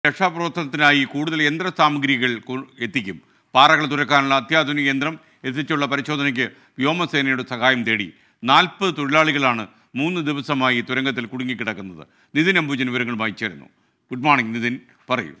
രക്ഷാപ്രവർത്തനത്തിനായി കൂടുതൽ യന്ത്ര സാമഗ്രികൾ കൊ- എത്തിക്കും പാറകൾ തുരക്കാനുള്ള അത്യാധുനിക യന്ത്രം എത്തിച്ചുള്ള പരിശോധനയ്ക്ക് വ്യോമസേനയുടെ സഹായം തേടി നാൽപ്പത് തൊഴിലാളികളാണ് മൂന്ന് ദിവസമായി തുരങ്കത്തിൽ കുടുങ്ങിക്കിടക്കുന്നത് നിതിൻ അംബുജൻ വിവരങ്ങളുമായി ചേരുന്നു ഗുഡ് മോർണിംഗ് നിതിൻ പറയൂ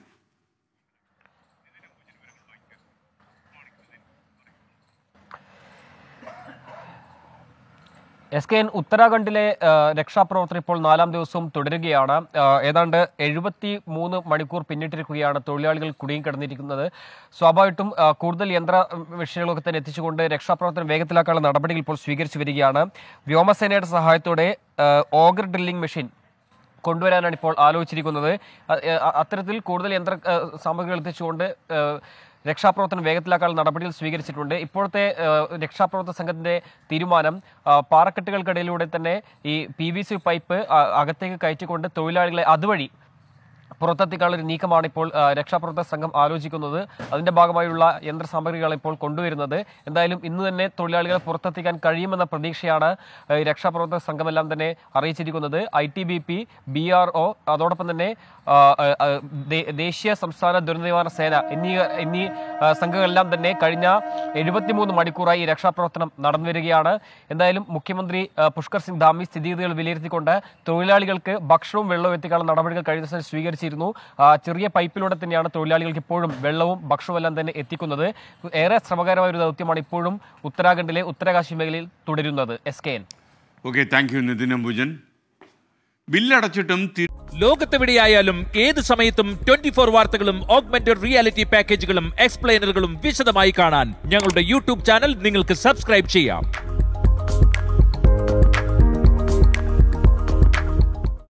എസ് കെ എൻ ഉത്തരാഖണ്ഡിലെ ആ, രക്ഷാപ്രവർത്തനം ഇപ്പോൾ നാലാം ദിവസവും തുടരുകയാണ് ആ, ഏതാണ്ട് എഴുപത്തി മൂന്ന് മണിക്കൂർ പിന്നിട്ടിരിക്കുകയാണ് തൊഴിലാളികൾ കുടുങ്ങിക്കിടന്നിരിക്കുന്നത് സ്വാഭാവികമായിട്ടും ആ, കൂടുതൽ യന്ത്ര മെഷീനുകളൊക്കെ തന്നെ എത്തിച്ചുകൊണ്ട് രക്ഷാപ്രവർത്തനം വേഗത്തിലാക്കാനുള്ള നടപടികൾ ഇപ്പോൾ സ്വീകരിച്ചു വരികയാണ് വ്യോമസേനയുടെ സഹായത്തോടെ ആ, ഓഗർ ഡ്രില്ലിംഗ് മെഷീൻ കൊണ്ടുവരാനാണ് ഇപ്പോൾ ആലോചിച്ചിരിക്കുന്നത് അ- അ- അത്തരത്തിൽ കൂടുതൽ യന്ത്ര ആ, സാമഗ്രികൾ എത്തിച്ചുകൊണ്ട് ആ, രക്ഷാപ്രവർത്തനം വേഗത്തിലാക്കാനുള്ള നടപടികൾ സ്വീകരിച്ചിട്ടുണ്ട് ഇപ്പോഴത്തെ ആ, രക്ഷാപ്രവർത്തന സംഘത്തിന്റെ തീരുമാനം ആ, പാറക്കെട്ടുകൾക്കിടയിലൂടെ തന്നെ ഈ പി വി സി പൈപ്പ് ആ, അകത്തേക്ക് കയറ്റിക്കൊണ്ട് തൊഴിലാളികളെ അതുവഴി പുറത്തെത്തിക്കാനുള്ള ഒരു നീക്കമാണ് ഇപ്പോൾ ആ, രക്ഷാപ്രവർത്തക സംഘം ആലോചിക്കുന്നത് അതിന്റെ ഭാഗമായുള്ള യന്ത്ര സാമഗ്രികൾ ഇപ്പോൾ കൊണ്ടുവരുന്നത് എന്തായാലും ഇന്ന് തന്നെ തൊഴിലാളികളെ പുറത്തെത്തിക്കാൻ കഴിയുമെന്ന പ്രതീക്ഷയാണ് ആ, ഈ രക്ഷാപ്രവർത്തക സംഘമെല്ലാം തന്നെ അറിയിച്ചിരിക്കുന്നത് I T B P B R O അതോടൊപ്പം തന്നെ ആ, ആ, ആ, ദേ- ദേശീയ സംസ്ഥാന ദുരന്ത നിവാരണ സേന എന്നീ എന്നീ ആ, സംഘങ്ങളെല്ലാം തന്നെ കഴിഞ്ഞ എഴുപത്തിമൂന്ന് മണിക്കൂറായി ഈ രക്ഷാപ്രവർത്തനം നടന്നു വരികയാണ് എന്തായാലും മുഖ്യമന്ത്രി ആ, പുഷ്കർ സിംഗ് ധാമി സ്ഥിതിഗതികൾ വിലയിരുത്തിക്കൊണ്ട് തൊഴിലാളികൾക്ക് ഭക്ഷണവും വെള്ളവും എത്തിക്കാനുള്ള നടപടികൾ കഴിഞ്ഞ ദിവസം സ്വീകരിച്ചിരുന്നു ആ, ചെറിയ പൈപ്പിലൂടെ തന്നെയാണ് തൊഴിലാളികൾക്ക് ഇപ്പോഴും വെള്ളവും ഭക്ഷണവും എല്ലാം തന്നെ എത്തിക്കുന്നത് ഏറെ ശ്രമകരമായ ഒരു ദൗത്യമാണ് ഇപ്പോഴും ഉത്തരാഖണ്ഡിലെ ഉത്തരകാശി മേഖലയിൽ തുടരുന്നത് S K N okay thank you Nithin Ambujan ബില്ലടച്ചിട്ടും തി- ലോകത്തെവിടെയായാലും ഏത് സമയത്തും ട്വന്റി ഫോർ വാർത്തകളും ഓഗ്മെന്റഡ് റിയാലിറ്റി പാക്കേജുകളും എക്സ്പ്ലെയിനറുകളും വിശദമായി കാണാൻ ഞങ്ങളുടെ യൂട്യൂബ് ചാനൽ നിങ്ങൾക്ക് സബ്സ്ക്രൈബ് ചെയ്യാം